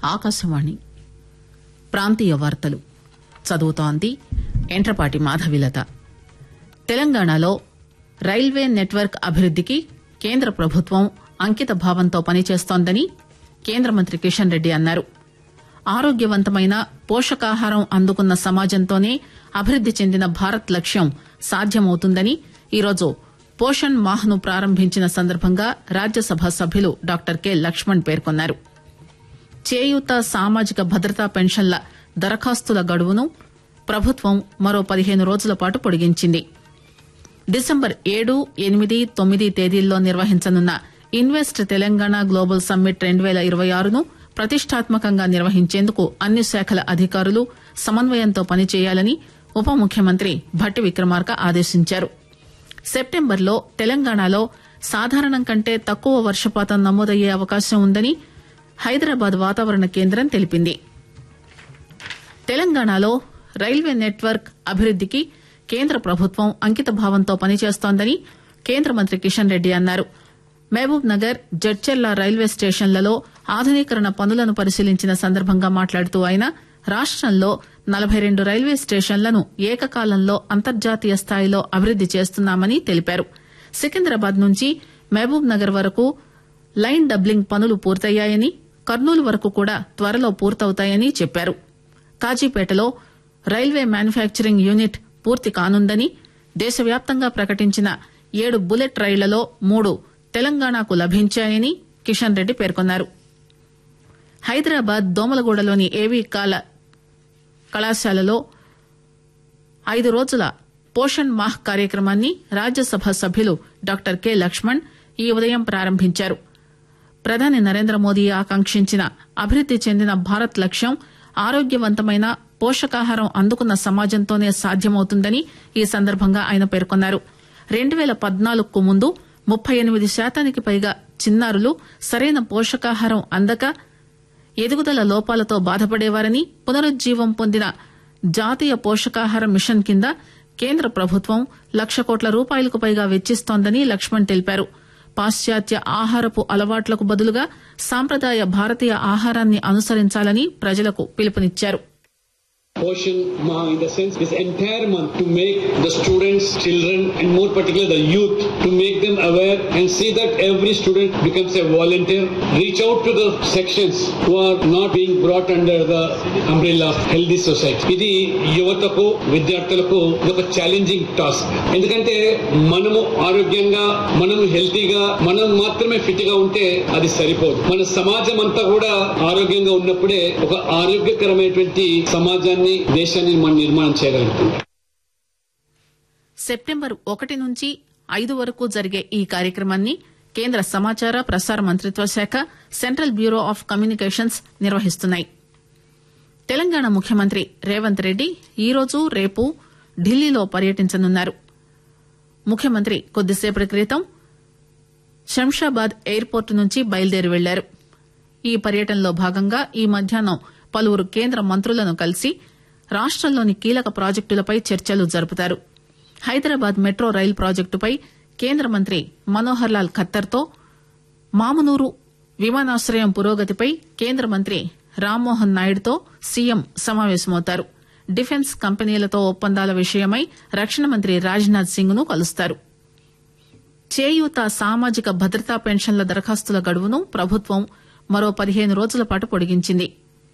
ఆకాశవాణి ప్రాంతీయ వార్తలు చదువుతోంది ఎంట్రపాటి మాధవిలత తెలంగాణలో రైల్వే నెట్వర్క్ అభివృద్దికి కేంద్ర ప్రభుత్వం అంకిత భావంతో పనిచేస్తోందని కేంద్ర మంత్రి కిషన్ రెడ్డి అన్నారు ఆరోగ్యవంతమైన పోషకాహారం అందుకున్న సమాజంతోనే అభివృద్ది చెందిన భారత్ లక్ష్యం సాధ్యమవుతుందని ఈరోజు పోషణ్ మాహ్ ను ప్రారంభించిన సందర్భంగా రాజ్యసభ సభ్యులు డాక్టర్ కె లక్ష్మణ్ పేర్కొన్నారు చేయూత సామాజిక భద్రతా పెన్షన్ల దరఖాస్తుల గడువును ప్రభుత్వం మరో పదిహేను రోజుల పాటు పొడిగించింది డిసెంబర్ ఏడు ఎనిమిది తొమ్మిది తేదీల్లో నిర్వహించనున్న ఇన్వెస్ట్ తెలంగాణ గ్లోబల్ సమ్మిట్ రెండు పేల ఇరవై ఆరును ప్రతిష్టాత్మకంగా నిర్వహించేందుకు అన్ని శాఖల అధికారులు సమన్వయంతో పనిచేయాలని ఉప ముఖ్యమంత్రి భట్టి విక్రమార్క ఆదేశించారు సెప్టెంబర్లో తెలంగాణలో సాధారణం కంటే తక్కువ వర్షపాతం నమోదయ్యే అవకాశం ఉందని హైదరాబాద్ వాతావరణ కేంద్రం తెలిపింది తెలంగాణలో రైల్వే నెట్వర్క్ అభివృద్దికి కేంద్ర ప్రభుత్వం అంకిత భావంతో పనిచేస్తోందని కేంద్ర మంత్రి కిషన్ రెడ్డి అన్నారు మహబూబ్ నగర్ జడ్చెర్ల రైల్వే స్టేషన్లలో ఆధునీకరణ పనులను పరిశీలించిన సందర్భంగా మాట్లాడుతూ ఆయన రాష్టంలో నలభై రెండు రైల్వే స్టేషన్లను ఏకకాలంలో అంతర్జాతీయ స్థాయిలో అభివృద్ది చేస్తున్నామని తెలిపారు సికింద్రాబాద్ నుంచి మహబూబ్ నగర్ వరకు లైన్ డబ్లింగ్ పనులు పూర్తయ్యాయని కర్నూలు వరకు కూడా త్వరలో పూర్తవుతాయని చెప్పారు కాజీపేటలో రైల్వే మ్యానుఫ్యాక్చరింగ్ యూనిట్ పూర్తి కానుందని దేశవ్యాప్తంగా ప్రకటించిన ఏడు బుల్లెట్ రైళ్లలో మూడు తెలంగాణకు లభించాయని కిషన్ రెడ్డి పేర్కొన్నారు హైదరాబాద్ దోమలగూడలోని ఏవీ కాల కళాశాలలో ఐదు రోజుల పోషణ్ మాహ్ కార్యక్రమాన్ని రాజ్యసభ సభ్యులు డాక్టర్ కె లక్ష్మణ్ ఈ ఉదయం ప్రారంభించారు ప్రధాని నరేంద్ర మోదీ ఆకాంక్షించిన అభివృద్ది చెందిన భారత్ లక్ష్యం ఆరోగ్యవంతమైన పోషకాహారం అందుకున్న సమాజంతోనే సాధ్యమవుతుందని ఈ సందర్భంగా ఆయన పేర్కొన్నారు రెండు పేల పద్నాలుగుకు ముందు ముప్పై ఎనిమిది శాతానికి పైగా చిన్నారులు సరైన పోషకాహారం అందక ఎదుగుదల లోపాలతో బాధపడేవారని పునరుజ్జీవం పొందిన జాతీయ పోషకాహార మిషన్ కింద కేంద్ర ప్రభుత్వం లక్ష కోట్ల రూపాయలకు పైగా వెచ్చిస్తోందని లక్ష్మణ్ తెలిపారు పాశ్చాత్య ఆహారపు అలవాట్లకు బదులుగా సాంప్రదాయ భారతీయ ఆహారాన్ని అనుసరించాలని ప్రజలకు పిలుపునిచ్చారు Portion Ma in the sense this entire month to make the students, children, and more particularly the youth to make them aware and see that every student becomes a volunteer. Reach out to the sections who are not being brought under the umbrella of healthy society. ఇది యువతకు విద్యార్థులకు ఇది ఒక challenging task ఎందుకంటే మనము ఆరోగ్యంగా మనము హెల్తీగా మనం మాత్రమే ఫిట్ గా ఉంటే అది సరిపోదు మన సమాజం అంతా కూడా ఆరోగ్యంగా ఉన్నప్పుడే ఒక ఆరోగ్యకరమైనటువంటి సమాజాన్ని దేశాన్ని మనం నిర్మాణం చేయగలుగుతాం సెప్టెంబర్ ఒకటి నుంచి ఐదు వరకు జరిగే ఈ కార్యక్రమాన్ని కేంద్ర సమాచార ప్రసార మంత్రిత్వ శాఖ సెంట్రల్ బ్యూరో ఆఫ్ కమ్యూనికేషన్స్ నిర్వహిస్తున్నాయి తెలంగాణ ముఖ్యమంత్రి రేవంత్ రెడ్డి ఈరోజు రేపు ఢిల్లీలో పర్యటించనున్నారు ముఖ్యమంత్రి కొద్దిసేపటి క్రితం శంషాబాద్ ఎయిర్పోర్టు నుంచి బయలుదేరి వెళ్లారు ఈ పర్యటనలో భాగంగా ఈ మధ్యాహ్నం పలువురు కేంద్ర మంత్రులను కలిసి రాష్టంలోని కీలక ప్రాజెక్టులపై చర్చలు జరుపుతారు హైదరాబాద్ మెట్రో రైలు ప్రాజెక్టుపై కేంద్ర మంత్రి మనోహర్ లాల్ ఖత్తర్తో మామునూరు విమానాశ్రయం పురోగతిపై కేంద్ర మంత్రి రామ్మోహన్ నాయుడుతో సీఎం సమావేశమవుతారు డిఫెన్స్ కంపెనీలతో ఒప్పందాల విషయమై రక్షణ మంత్రి రాజ్నాథ్ సింగ్ ను కలుస్తారు చేయూత సామాజిక భద్రతా పెన్షన్ల దరఖాస్తుల గడువును ప్రభుత్వం మరో పదిహేను రోజుల పాటు పొడిగించింది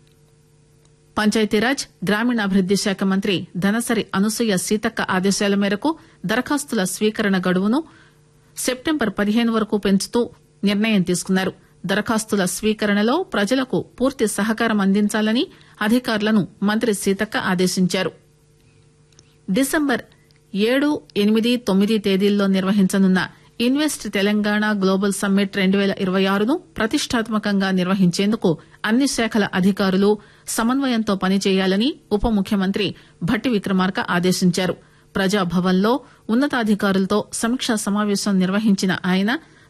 పంచాయతీరాజ్ గ్రామీణాభివృద్ది శాఖ మంత్రి ధనసరి అనసూయ సీతక్క ఆదేశాల మేరకు దరఖాస్తుల స్వీకరణ గడువును సెప్టెంబర్ పదిహేను వరకు పెంచుతూ నిర్ణయం తీసుకున్నారు దరఖాస్తుల స్వీకరణలో ప్రజలకు పూర్తి సహకారం అందించాలని అధికారులను మంత్రి సీతక్క ఆదేశించారు డిసెంబర్ ఏడు ఎనిమిది తొమ్మిది తేదీల్లో నిర్వహించనున్న ఇన్వెస్ట్ తెలంగాణ గ్లోబల్ సమ్మిట్ రెండు పేల ఇరవై ఆరును ప్రతిష్టాత్మకంగా నిర్వహించేందుకు అన్ని శాఖల అధికారులు సమన్వయంతో పనిచేయాలని ఉప ముఖ్యమంత్రి భట్టి విక్రమార్క ఆదేశించారు ప్రజాభవన్లో ఉన్నతాధికారులతో సమీక్షా సమావేశం నిర్వహించిన ఆయన